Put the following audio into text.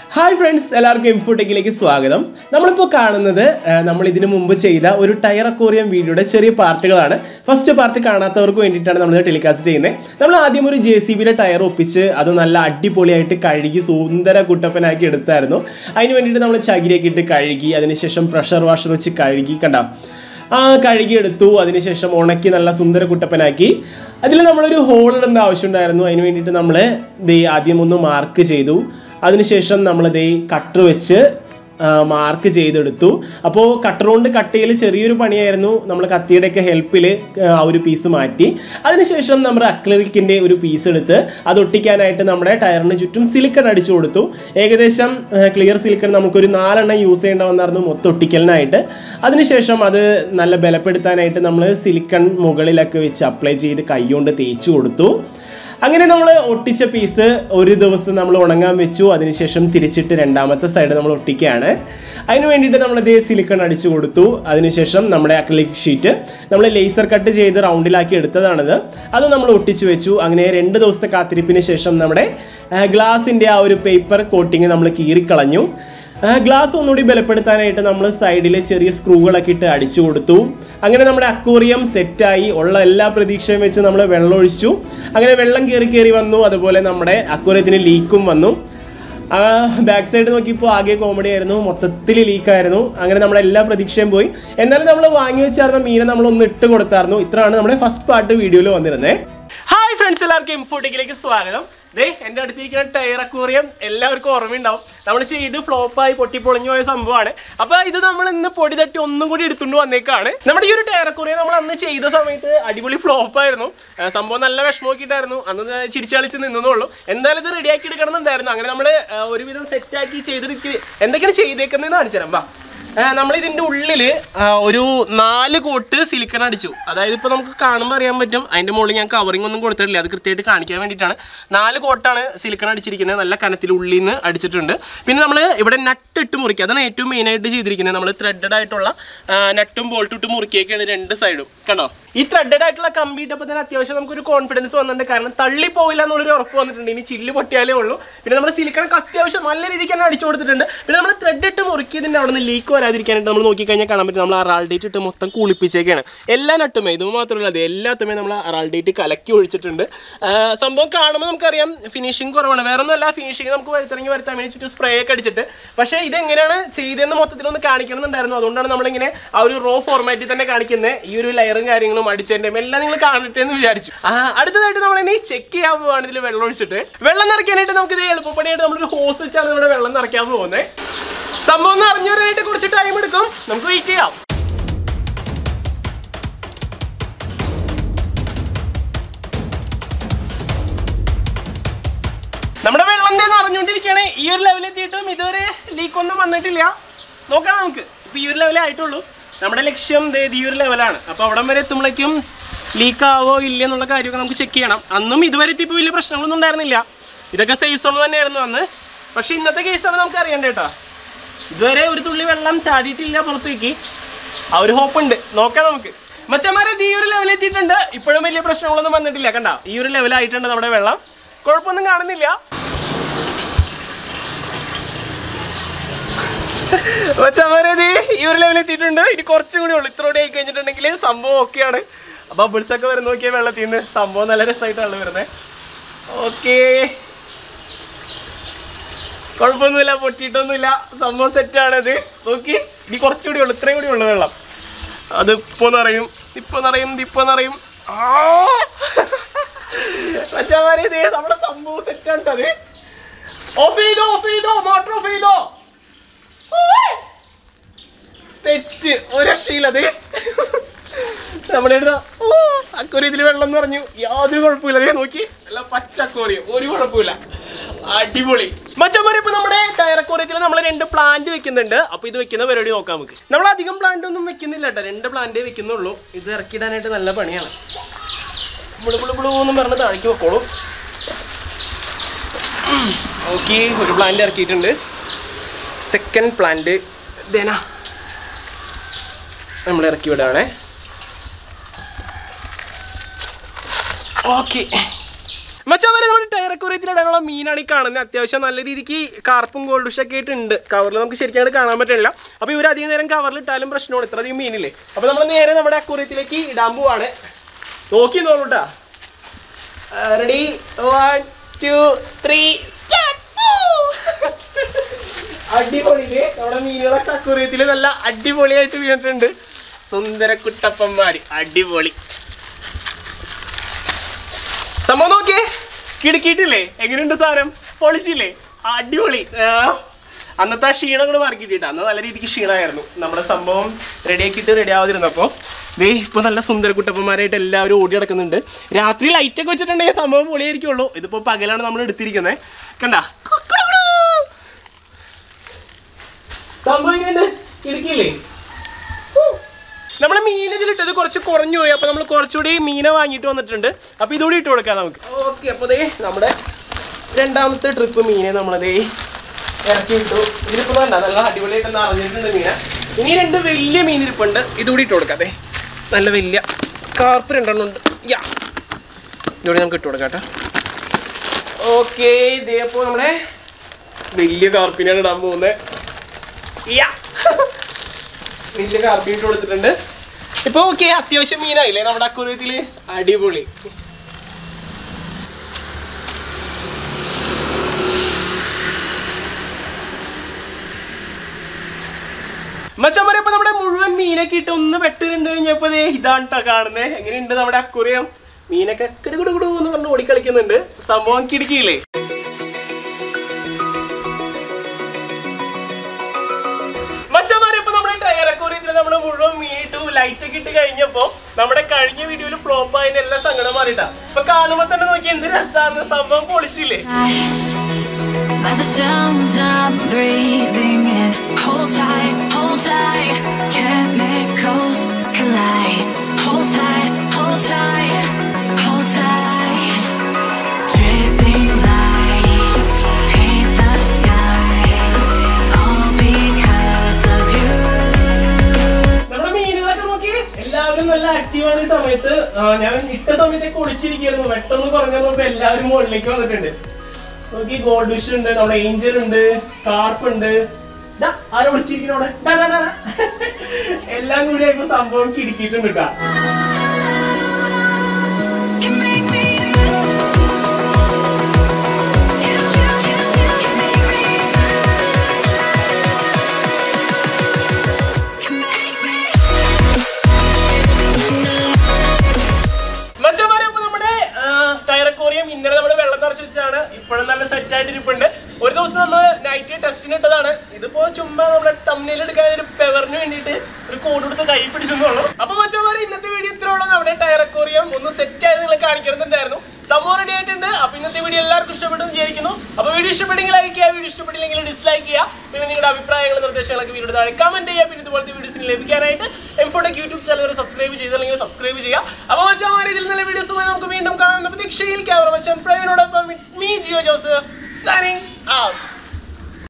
Hi friends എല്ലാവർക്കും ഇൻഫോടെക്കിലേക്ക് സ്വാഗതം നമ്മളിപ്പോൾ കാണുന്നത് ആ, നമ്മൾ ഇതിനു മുമ്പ് ചെയ്ത ഒരു ടയർ അക്വോറിയം വീഡിയോയുടെ ചെറിയ പാർട്ടുകളാണ് ഫസ്റ്റ് പാർട്ട് കാണാത്തവർക്ക് വേണ്ടിയിട്ടാണ് നമ്മൾ ടെലികാസ്റ്റ് ചെയ്യുന്നത് നമ്മൾ ആദ്യം ഒരു ജെ സി ബിയുടെ ടയർ ഒപ്പിച്ച് അത് നല്ല അടിപൊളിയായിട്ട് കഴുകി സുന്ദര കുട്ടപ്പനാക്കി എടുത്തായിരുന്നു അതിന് വേണ്ടിയിട്ട് നമ്മൾ ചകിരിയൊക്കെ ഇട്ട് കഴുകി അതിനുശേഷം പ്രഷർ വാഷർ വെച്ച് കഴുകി കണ്ട ആ കഴുകിയെടുത്തു അതിനുശേഷം ഉണക്കി നല്ല സുന്ദര കുട്ടപ്പനാക്കി അതിൽ നമ്മളൊരു ഹോൾ ഇടേണ്ട ആവശ്യമുണ്ടായിരുന്നു അതിന് വേണ്ടിയിട്ട് നമ്മൾ ദേ ആദ്യം ഒന്ന് മാർക്ക് ചെയ്തു അതിനുശേഷം നമ്മൾ ദേ കട്ടർ വെച്ച് മാർക്ക് ചെയ്തെടുത്തു അപ്പോൾ കട്ടർ കൊണ്ട് കട്ട് ചെയ്യൽ ചെറിയൊരു പണിയായിരുന്നു നമ്മൾ കത്തിയുടെയൊക്കെ ഹെൽപ്പിൽ ആ ഒരു പീസ് മാറ്റി അതിനുശേഷം നമ്മൾ അക്ലറിക്കിൻ്റെ ഒരു പീസ് എടുത്ത് അത് ഒട്ടിക്കാനായിട്ട് നമ്മുടെ ടയറിന് ചുറ്റും സിലിക്കൺ അടിച്ചു കൊടുത്തു ഏകദേശം ക്ലിയർ സിലിക്കൺ നമുക്കൊരു നാലെണ്ണം യൂസ് ചെയ്യേണ്ട വന്നായിരുന്നു മൊത്തം ഒട്ടിക്കലിനായിട്ട് അതിനുശേഷം അത് നല്ല ബലപ്പെടുത്താനായിട്ട് നമ്മൾ സിലിക്കൺ മുകളിലൊക്കെ വെച്ച് അപ്ലൈ ചെയ്ത് കൈകൊണ്ട് തേച്ച് കൊടുത്തു അങ്ങനെ നമ്മൾ ഒട്ടിച്ച പീസ് ഒരു ദിവസം നമ്മൾ ഉണങ്ങാൻ വെച്ചു അതിനുശേഷം തിരിച്ചിട്ട് രണ്ടാമത്തെ സൈഡ് നമ്മൾ ഒട്ടിക്കുകയാണ് അതിന് വേണ്ടിയിട്ട് നമ്മൾ ഇതേ സിലിക്കൺ അടിച്ചു കൊടുത്തു അതിനുശേഷം നമ്മുടെ അക്ലിക് ഷീറ്റ് നമ്മൾ ലേസർ കട്ട് ചെയ്ത് റൗണ്ടിലാക്കി എടുത്തതാണത് അത് നമ്മൾ ഒട്ടിച്ചു വെച്ചു അങ്ങനെ രണ്ട് ദിവസത്തെ കാത്തിരിപ്പിന് ശേഷം നമ്മുടെ ഗ്ലാസിൻ്റെ ആ ഒരു പേപ്പർ കോട്ടിങ് നമ്മൾ കീറിക്കളഞ്ഞു ഗ്ലാസ് ഒന്നുകൂടി ബലപ്പെടുത്താനായിട്ട് നമ്മൾ സൈഡിൽ ചെറിയ സ്ക്രൂകളൊക്കെ ഇട്ട് അടിച്ചു കൊടുത്തു അങ്ങനെ നമ്മുടെ അക്വേറിയം സെറ്റായി ഉള്ള എല്ലാ പ്രതീക്ഷയും വെച്ച് നമ്മൾ വെള്ളം ഒഴിച്ചു അങ്ങനെ വെള്ളം കയറി കയറി വന്നു അതുപോലെ നമ്മുടെ അക്വേറിയത്തിന് ലീക്കും വന്നു ബാക്ക് സൈഡ് നോക്കിയപ്പോൾ ആകെ കോമഡി ആയിരുന്നു മൊത്തത്തിൽ ലീക്കായിരുന്നു അങ്ങനെ നമ്മുടെ എല്ലാ പ്രതീക്ഷയും പോയി എന്നാലും നമ്മൾ വാങ്ങി വെച്ചായിരുന്ന മീനെ നമ്മൾ ഒന്ന് ഇട്ട് കൊടുത്തായിരുന്നു ഇത്രയാണ് നമ്മുടെ ഫസ്റ്റ് പാർട്ട് വീഡിയോയിൽ വന്നിരുന്നത് ഹായ് ഫ്രണ്ട്സ് എല്ലാവർക്കും ഇൻഫോട്ടിക്കിലേക്ക് സ്വാഗതം ദേ എൻ്റെ അടുത്തിരിക്കുന്ന ടയർ അക്വേറിയം എല്ലാവർക്കും ഓർമ്മയുണ്ടാവും നമ്മൾ ചെയ്ത് ഫ്ലോപ്പായി പൊട്ടിപ്പൊളിഞ്ഞു പോയ സംഭവമാണ് അപ്പോൾ ഇത് നമ്മൾ ഇന്ന് പൊടി തട്ടി ഒന്നും കൂടി എടുത്തുകൊണ്ട് വന്നേക്കാണ് നമ്മുടെ ഈ ഒരു ടയർ അക്വേറിയം നമ്മൾ അന്ന് ചെയ്ത സമയത്ത് അടിപൊളി ഫ്ലോപ്പായിരുന്നു സംഭവം നല്ല വിഷമമൊക്കെയിട്ടായിരുന്നു അന്ന് ചിരിച്ചു കളിച്ച് നിന്നതുള്ളൂ എന്തായാലും ഇത് റെഡിയാക്കി എടുക്കണമെന്നുണ്ടായിരുന്നു അങ്ങനെ നമ്മൾ ഒരുവിധം സെറ്റാക്കി ചെയ്തെടുക്കുക എന്തൊക്കെയാണ് ചെയ്തേക്കുന്നതെന്ന് കാണിച്ചു തരാം വാ നമ്മൾ ഇതിന്റെ ഉള്ളിൽ ഒരു നാല് കോട്ട് സിലിക്കൺ അടിച്ചു അതായത് ഇപ്പോൾ നമുക്ക് കാണുമ്പോൾ അറിയാൻ പറ്റും അതിന്റെ മുകളിൽ ഞാൻ കവറിംഗ് ഒന്നും കൊടുത്തിട്ടില്ല അത് കൃത്യമായിട്ട് കാണിക്കാൻ വേണ്ടിയിട്ടാണ് നാല് കോട്ടാണ് സിലിക്കൺ അടിച്ചിരിക്കുന്നത് നല്ല കനത്തിൽ ഉള്ളിൽ നിന്ന് അടിച്ചിട്ടുണ്ട് പിന്നെ നമ്മൾ ഇവിടെ നട്ട് ഇട്ട് മുറിക്കുക അതാണ് ഏറ്റവും മെയിൻ ആയിട്ട് ചെയ്തിരിക്കുന്നത് നമ്മൾ ത്രെഡഡ് ആയിട്ടുള്ള നട്ടും ബോൾട്ടും ഇട്ട് മുറിക്കുകയൊക്കെയാണ് രണ്ട് സൈഡും കണ്ടോ ഈ ത്രെഡഡ് ആയിട്ടുള്ള കമ്പി ഇട്ടപ്പോൾ തന്നെ അത്യാവശ്യം നമുക്കൊരു കോൺഫിഡൻസ് വന്നിട്ടുണ്ട് കാരണം തള്ളി പോയില്ല എന്നുള്ളൊരു ഉറപ്പ് വന്നിട്ടുണ്ട് ഇനി ചില്ല് പൊട്ടിയാലേ ഉള്ളൂ പിന്നെ നമ്മൾ സിലിക്കണൊക്കെ അത്യാവശ്യം നല്ല രീതിക്ക് തന്നെ അടിച്ചു കൊടുത്തിട്ടുണ്ട് പിന്നെ നമ്മൾ ത്രെഡ് ഇട്ട് മുറുക്കിയതിൻ്റെ അവിടെ നിന്ന് ലീക്ക് വരാതിരിക്കാനായിട്ട് നമ്മൾ നോക്കിക്കഴിഞ്ഞാൽ കാണാൻ പറ്റും നമ്മൾ അറാൾഡേറ്റ് ഇട്ട് മൊത്തം കുളിപ്പിച്ചേക്കാണ് എല്ലാ നട്ടുമേ ഇത് മാത്രമല്ല അത് എല്ലാത്തുമേ നമ്മൾ അറാൾഡേറ്റ് കലക്കി ഒഴിച്ചിട്ടുണ്ട് ആ, സംഭവം കാണുമ്പോൾ നമുക്കറിയാം ഫിനിഷിംഗ് കുറവാണ് വേറെ ഒന്നുമല്ല ഫിനിഷിംഗ് നമുക്ക് വരുത്തിറങ്ങി വരുത്താൻ വേണ്ടി ചുറ്റും സ്പ്രേ ഒക്കെ അടിച്ചിട്ട് പക്ഷേ ഇതെങ്ങനെയാണ് ചെയ്തതെന്ന് മൊത്തത്തിലൊന്ന് കാണിക്കണമെന്നുണ്ടായിരുന്നു അതുകൊണ്ടാണ് നമ്മളിങ്ങനെ ആ ഒരു റോ ഫോർമാറ്റിൽ തന്നെ കാണിക്കുന്നത് ഈ ഒരു ലെയറും കാര്യങ്ങളും അടിച്ചതിൻ്റെയും എല്ലാം നിങ്ങൾ കാണട്ടെ എന്ന് വിചാരിച്ചു ആ, അടുത്തതായിട്ട് നമ്മൾ ഇനി ചെക്ക് ചെയ്യാൻ പോവാണ് ഇതിൽ വെള്ളം ഒഴിച്ചിട്ട് വെള്ളം നിറയ്ക്കാനായിട്ട് നമുക്ക് ഇത് എളുപ്പപ്പണിയായിട്ട് നമ്മളൊരു ഹോസ് വെച്ചാണ് ഇവിടെ വെള്ളം നിറയ്ക്കാൻ പോകുന്നത് സംഭവം ഒന്ന് അറിഞ്ഞു വരാനായിട്ട് കുറച്ച് ടൈം എടുക്കും നമുക്ക് വെയിറ്റ് ചെയ്യാം നമ്മുടെ വെള്ളം തന്നെ അറിഞ്ഞുകൊണ്ടിരിക്കുകയാണ് ഈ ഒരു ലെവലിൽ എത്തിയിട്ടും ഇതുവരെ ലീക്ക് ഒന്നും വന്നിട്ടില്ല നോക്കാം നമുക്ക് ഇപ്പൊ ഈ ഒരു ലെവലേ ആയിട്ടുള്ളൂ നമ്മുടെ ലക്ഷ്യം ദേ ഈ ഒരു ലെവലാണ് അപ്പോൾ അവിടം വരെ എത്തുമ്പോഴേക്കും ലീക്ക് ആവോ ഇല്ല എന്നുള്ള കാര്യമൊക്കെ നമുക്ക് ചെക്ക് ചെയ്യണം അന്നും ഇതുവരെ എത്തിയപ്പോൾ വലിയ പ്രശ്നങ്ങളൊന്നും ഉണ്ടായിരുന്നില്ല ഇതൊക്കെ സേഫ് സോൺ തന്നെയായിരുന്നു അന്ന് പക്ഷെ ഇന്നത്തെ കേസാണ് നമുക്ക് അറിയണ്ട കേട്ടോ ഇതുവരെ ഒരു തുള്ളി വെള്ളം ചാടിയിട്ടില്ല പുറത്തേക്ക് ആ ഒരു ഹോപ്പ് ഉണ്ട് നോക്കാം നമുക്ക് മച്ചന്മാരെ ഇത് ഈ ഒരു ലെവലിൽ എത്തിയിട്ടുണ്ട് ഇപ്പോഴും വലിയ പ്രശ്നങ്ങളൊന്നും വന്നിട്ടില്ല കണ്ട ഈ ഒരു ലെവലായിട്ടുണ്ട് നമ്മുടെ വെള്ളം കുഴപ്പമൊന്നും കാണുന്നില്ല മച്ചന്മാരെ ഇത് ഈ ഒരു ലെവലിൽ എത്തിയിട്ടുണ്ട് ഇനി കുറച്ചും കൂടി ഉള്ളു ഇത്ര കൂടി ആയി കഴിഞ്ഞിട്ടുണ്ടെങ്കിൽ സംഭവം ഓക്കെയാണ് ബബിൾസ് ഒക്കെ വരുന്ന നോക്കിയാൽ വെള്ളത്തിൽ നിന്ന് സംഭവം നല്ല രസമായിട്ടാണ് വരുന്നത് ഓക്കേ കുഴപ്പമൊന്നുമില്ല പൊട്ടിയിട്ടൊന്നുമില്ല സംഭവം സെറ്റാണത് നോക്കി ഇനി കുറച്ചുകൂടി ഉള്ളു ഇത്രയും കൂടി ഉള്ളു വെള്ളം അത് ഇപ്പൊ നിറയും ഇപ്പൊ നിറയും ഇപ്പൊ നിറയും മച്ചാമാരെ ഇത് നമ്മുടെ സംഭവം സെറ്റാണ് അത് ഓഫ് ചെയ്തോ ഓഫ് ചെയ്തോ മോട്ടർ ഓഫ് ചെയ്തോ സെറ്റ് ഒരു രക്ഷയില്ലത് നമ്മുടെ അക്കോറിയത്തിൽ വെള്ളം എന്ന് പറഞ്ഞു യാതൊരു കുഴപ്പമില്ല ദേ നോക്കി നല്ല പച്ച അക്കോറിയം ഒരു കുഴപ്പമില്ല അടിപൊളി മച്ചന്മാരെ ഇപ്പൊ നമ്മുടെ ടയറക്കോറിയത്തിൽ നമ്മൾ രണ്ട് പ്ലാന്റ് വെക്കുന്നുണ്ട് അപ്പൊ ഇത് വെക്കുന്ന പരിപാടി നോക്കാം നമുക്ക് നമ്മൾ അധികം പ്ലാന്റ് ഒന്നും വെക്കുന്നില്ല കേട്ടോ രണ്ട് പ്ലാന്റേ വെക്കുന്നുള്ളൂ ഇത് ഇറക്കിയിടാനായിട്ട് നല്ല പണിയാണ് ബിളു ബിളു ബിളു എന്നും പറഞ്ഞ് താഴേക്ക് വെക്കോളൂ ഓക്കെ ഒരു പ്ലാന്റ് ഇറക്കിയിട്ടുണ്ട് സെക്കൻഡ് പ്ലാന്റ് ദേന നമ്മൾ ഇറക്കി വിടുകയാണേ ഓക്കെ മച്ചാവരെ നമ്മുടെ ടയറക്കുറിയത്തിലിടാനുള്ള മീനാണ് ഈ കാണുന്നത് അത്യാവശ്യം നല്ല രീതിക്ക് കാർപ്പും ഗോൾഡ് ഫിഷ് ഒക്കെ ആയിട്ടുണ്ട് കവറിൽ നമുക്ക് ശരിക്കും അങ്ങോട്ട് കാണാൻ പറ്റില്ല അപ്പോൾ ഇവർ അധികം നേരം കവറിൽ ഇട്ടാലും പ്രശ്നമാണ് ഇത്രയധികം മീനില്ലേ അപ്പോൾ നമ്മൾ നേരെ നമ്മുടെ അക്കുറിയത്തിലേക്ക് ഇടാൻ പോവാണ് നോക്കി നോളൂട്ടാ റെഡി വൺ ടു ത്രീ അടിപൊളിയില് നമ്മുടെ മീനുകളൊക്കെ അക്കുറിയത്തിൽ നല്ല അടിപൊളിയായിട്ട് വീണിട്ടുണ്ട് സുന്ദര കുട്ടപ്പന്മാര് അടിപൊളി സംഭവം നോക്കിയേ കിടക്കിയിട്ടില്ലേ എങ്ങനെയുണ്ട് സാധനം പൊളിച്ചില്ലേ അടിപൊളി ആ, അന്നത്തെ ആ ക്ഷീണം കൂടെ മാറി കിട്ടിയിട്ട് അന്ന് നല്ല രീതിക്ക് ക്ഷീണമായിരുന്നു നമ്മുടെ സംഭവം റെഡിയാക്കിയിട്ട് റെഡി ആവാതിരുന്നപ്പോൾ ദേ ഇപ്പോൾ നല്ല സുന്ദര കുട്ടപ്പന്മാരായിട്ട് എല്ലാവരും ഓടി നടക്കുന്നുണ്ട് രാത്രി ലൈറ്റൊക്കെ വെച്ചിട്ടുണ്ടെങ്കിൽ സംഭവം പൊളിയായിരിക്കുള്ളൂ ഇതിപ്പോൾ പകലാണ് നമ്മൾ എടുത്തിരിക്കുന്നത് കണ്ട സംഭവം എങ്ങനെയുണ്ട് കിടക്കിയില്ലേ നമ്മൾ മീൻ ഇതിലിട്ടത് കുറച്ച് കുറഞ്ഞു പോയി അപ്പോൾ നമ്മൾ കുറച്ചുകൂടി മീനെ വാങ്ങിയിട്ട് വന്നിട്ടുണ്ട് അപ്പോൾ ഇതുകൂടി ഇട്ട് കൊടുക്കാം നമുക്ക് ഓക്കെ അപ്പോൾ ദേ നമ്മുടെ രണ്ടാമത്തെ ട്രിപ്പ് മീനെ നമ്മളതേ ഇറക്കി ഇട്ടു ഇതിലിപ്പോൾ വേണ്ട നല്ല അടിപൊളിയായിട്ട് നിറഞ്ഞിട്ടുണ്ട് മീനെ ഇനി രണ്ട് വലിയ മീൻ ഇരിപ്പുണ്ട് ഇതുകൂടി ഇട്ട് കൊടുക്കാം അതെ നല്ല വലിയ കാർപ്പ് രണ്ടെണ്ണം ഉണ്ട് യാ ഇതുകൂടി നമുക്ക് ഇട്ട് കൊടുക്കാം കേട്ടോ ഓക്കെ ഇതേ അപ്പോൾ നമ്മുടെ വലിയ കാർപ്പിനാണ് ഇടാൻ പോകുന്നത് യാ വലിയ കാർപ്പിട്ട് കൊടുത്തിട്ടുണ്ട് ഇപ്പൊ ഓക്കെ അത്യാവശ്യം മീനായില്ലേ നമ്മുടെ അക്കുറിയത്തില് അടിപൊളി മച്ചമ്മരെ ഇപ്പൊ നമ്മുടെ മുഴുവൻ മീനൊക്കെ ഇട്ട് ഒന്ന് വെട്ടിരണ്ട് കഴിഞ്ഞപ്പോ ദേ ഇതാണ് ട്ടോ കാണുന്നത് എങ്ങനെയുണ്ട് നമ്മുടെ അക്കുറിയം മീനൊക്കെ കിടുകിടുകിടു എന്ന് പറഞ്ഞ് ഓടിക്കളിക്കുന്നുണ്ട് സംഭവം കിടക്കിയില്ലേ മച്ചന്മാരെ ഇപ്പൊ നമ്മുടെ ടയറക്കോറിയത്തിൽ നമ്മൾ മുഴുവൻ മീനിട്ടു ലൈറ്റ് ഒക്കെ ഇട്ട് കഴിഞ്ഞപ്പോ നമ്മുടെ കഴിഞ്ഞ വീഡിയോയിൽ ഫ്ലോപ്പ് ആയതിന്റെ എല്ലാ സങ്കടം മാറിയിട്ടാ ഇപ്പൊ കാണുമ്പോ തന്നെ നോക്കി എന്ത് രസമാണ് സംഭവം പൊളിച്ചില്ലേ Hypnotized by the sounds I'm breathing in. Hold tight, hold tight. Chemicals collide. Hold tight, hold tight, hold tight. Dripping lights paint the skies. All because of you. നമ്മുടെ മീനുകളൊക്കെ നോക്കി എല്ലാവരും നല്ല ആക്റ്റീവാണ് ഈ സമയത്ത് ആ, ഞാൻ ഇട്ട സമയത്തൊക്കെ ഒളിച്ചിരിക്കുന്നു പെട്ടെന്ന് പറഞ്ഞപ്പോ എല്ലാവരും മുകളിലേക്ക് വന്നിട്ടുണ്ട് നോക്കി ഗോൾഡ് ഫിഷ് ഉണ്ട് നമ്മുടെ ഏഞ്ചൽ ഉണ്ട് കാർപ്പ് ഉണ്ട് ദാ, ആരാ ഒളിച്ചിരിക്കണ അവിടെ ദാ, ദാ, ദാ, ദാ. എല്ലാം കൂടി ആയപ്പോ സംഭവം കിടക്കിയിട്ടുണ്ട് കേട്ടാ Can make me move. You, you, you, you can make me move. Can make me മച്ചന്മാരെ അപ്പൊ നമ്മുടെ ടയറക്കോറിയം ഇന്നലെ നമ്മൾ വെള്ളം നിറച്ച് വെച്ചാണ് ഇപ്പോഴും നല്ല സെറ്റ് ആയിട്ട് ഇരിപ്പുണ്ട് ഒരു ദിവസം നമ്മൾ നൈറ്റ് ടെസ്റ്റിന് ഇട്ടതാണ് ഇതിപ്പോ ചുമ്മാ നമ്മുടെ തമ്മിൽ എടുക്കാൻ ഒരു പെവറിന് വേണ്ടിയിട്ട് ഒരു കോഡ് കൊടുത്ത് കൈ പിടിച്ചെന്നുള്ളൂ അപ്പൊ മച്ചന്മാരെ ഇന്നത്തെ വീഡിയോ ഇത്ര ഉള്ളൂ നമ്മുടെ ടയറക്കോറിയം ഒന്ന് സെറ്റ് ആയത് നിങ്ങൾ കാണിക്കുന്നുണ്ടായിരുന്നു സംഭവം റെഡി ആയിട്ടുണ്ട് അപ്പൊ ഇന്നത്തെ വീഡിയോ എല്ലാവർക്കും ഇഷ്ടപ്പെട്ടു എന്ന് വിചാരിക്കുന്നു അപ്പൊ വീഡിയോ ഇഷ്ടപ്പെട്ടെങ്കിൽ ലൈക്ക് ചെയ്യുക വീഡിയോ ഇഷ്ടപ്പെട്ടില്ലെങ്കിൽ ഡിസ്ലൈക്ക് ചെയ്യുക പിന്നെ നിങ്ങളുടെ അഭിപ്രായങ്ങളും നിർദ്ദേശങ്ങളൊക്കെ വീഡിയോ താഴെ കമന്റ് ചെയ്യുക പിന്നെ ഇതുപോലത്തെ വീഡിയോസിന് ലഭിക്കാനായിട്ട് എംഫോടെക് യൂട്യൂബ് ചാനൽ വരെ സബ്സ്ക്രൈബ് ചെയ്തില്ലെങ്കിൽ സബ്സ്ക്രൈബ് ചെയ്യുക അപ്പോൾ മച്ചാമാർ ഇതിൽ നല്ല വീഡിയോസുമായി നമുക്ക് വീണ്ടും കാണാം പ്രതീക്ഷയിൽ ക്യാമറ മച്ചാൻ പ്രവീണോടൊപ്പം it's me Jio Joseph signing out